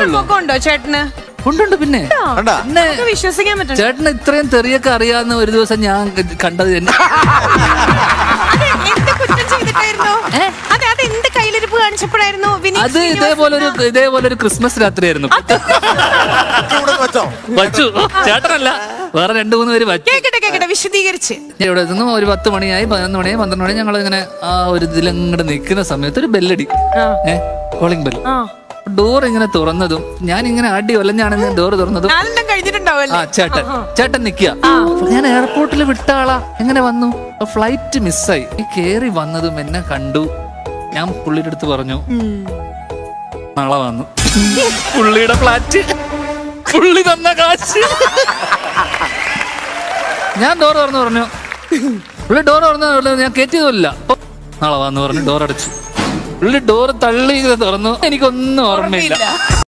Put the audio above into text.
ഉള്ളൂ മുഖമുണ്ടോ ചേട്ടന് ഉണ്ടുണ്ട് പിന്നെ കണ്ടാ പിന്നെ നമുക്ക് വിശ്വസിക്കാൻ പറ്റും ചേട്ടന് ഇത്രയും തെറിയൊക്കെ അറിയാവുന്ന ഒരു ദിവസം ഞാൻ കണ്ടത് തന്നെ അത് എന്ത് കുറ്റം ചെയ്തിട്ടായിരുന്നു അതെ അത് എന്ത് കയ്യിലിരിപ്പ് കാണിച്ചപ്പോഴായിരുന്നു വിനീത് അത് ഇതേപോലെ ഒരു ഇതേപോലെ ഒരു ക്രിസ്മസ് രാത്രിയായിരുന്നു ഇവിടെ വെച്ചോ വച്ചു ചേട്ടനല്ല വേറെ രണ്ടു മൂന്ന് പേര് വച്ചു കേക്കട്ടെ കേക്കട്ടെ വിശദീകരിച്ച് ഞാൻ ഇവിടെ നിന്നും ഒരു പത്ത് മണിയായി പതിനൊന്ന് മണിയായി പന്ത്രണ്ട് മണി ഞങ്ങൾ ഇങ്ങനെ ആ ഒരു ഇതിലങ്ങോട്ട് നിൽക്കുന്ന സമയത്ത് ഒരു ബെല്ലടി ഏ കോളിംഗ് ബെൽ ആ ഡോർ ഇങ്ങനെ തുറന്നതും ഞാൻ ഇങ്ങനെ അടി ഒലഞ്ഞാണെന്ന് ഡോർ തുറന്നതും നാലെണ്ണം കഴിഞ്ഞിട്ടുണ്ടാവല്ലേ ആ ചേട്ടൻ ചേട്ടൻ നിക്കുക ഞാൻ എയർപോർട്ടിൽ വിട്ട ആളാ എങ്ങനെ വന്നു ഫ്ലൈറ്റ് മിസ്സായി ഈ കേറി വന്നതും എന്നെ കണ്ടു ഞാൻ പുള്ളിയുടെ അടുത്ത് പറഞ്ഞു നാളെ വന്നു പുള്ളിയുടെ ഫ്ലാറ്റ് പുള്ളി തന്ന കാശ് ഞാൻ ഡോർ തുറന്നു പറഞ്ഞു പുള്ളി ഡോർ തുറന്നു പറഞ്ഞു, ഞാൻ കയറ്റിയതുമില്ല അപ്പൊ നാളെ വന്നു പറഞ്ഞു ഡോർ അടച്ചു പുള്ളി ഡോർ തള്ളി ഇങ്ങനെ തുറന്നു എനിക്കൊന്നും ഓർമ്മയില്ല